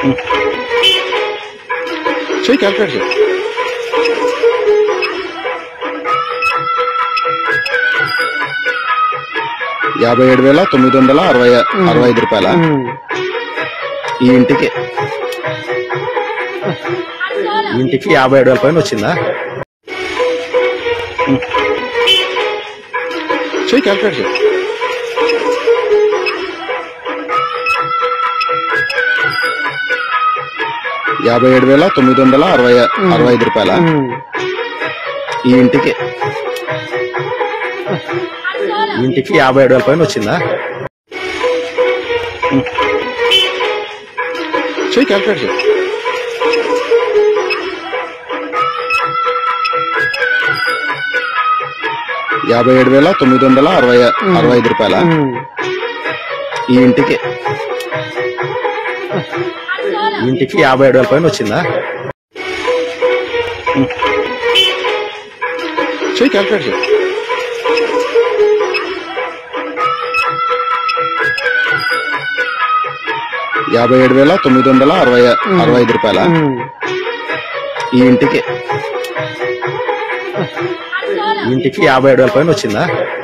చెయ్యి క్యాల్కులేట్ చేయి యాభై ఏడు వేల తొమ్మిది వందల అరవై అరవై ఐదు రూపాయల ఈ ఇంటికి ఈ ఇంటికి యాభై ఏడు వేల పైన వచ్చిందా చెయ్యి క్యాల్కులేట్ చేయి యాభై ఏడు వేల తొమ్మిది వందల అరవై అరవై ఐదు రూపాయల ఈ ఇంటికి ఈ ఇంటికి యాభై ఏడు వేల పైన వచ్చిందా చెయ్యి క్యాల్కులేట్ చేయి యాభై ఏడు వేల తొమ్మిది వందల అరవై అరవై ఐదు రూపాయల ఈ ఇంటికి ఈ ఇంటికి యాభై ఏడు వేల పైన వచ్చిందా చెయ్యి క్యాల్కులేట్ చేయి యాభై ఏడు వేల తొమ్మిది వందల అరవై అరవై ఐదు రూపాయల ఈ ఇంటికి ఈ ఇంటికి యాభై ఏడు వేల పైన వచ్చిందా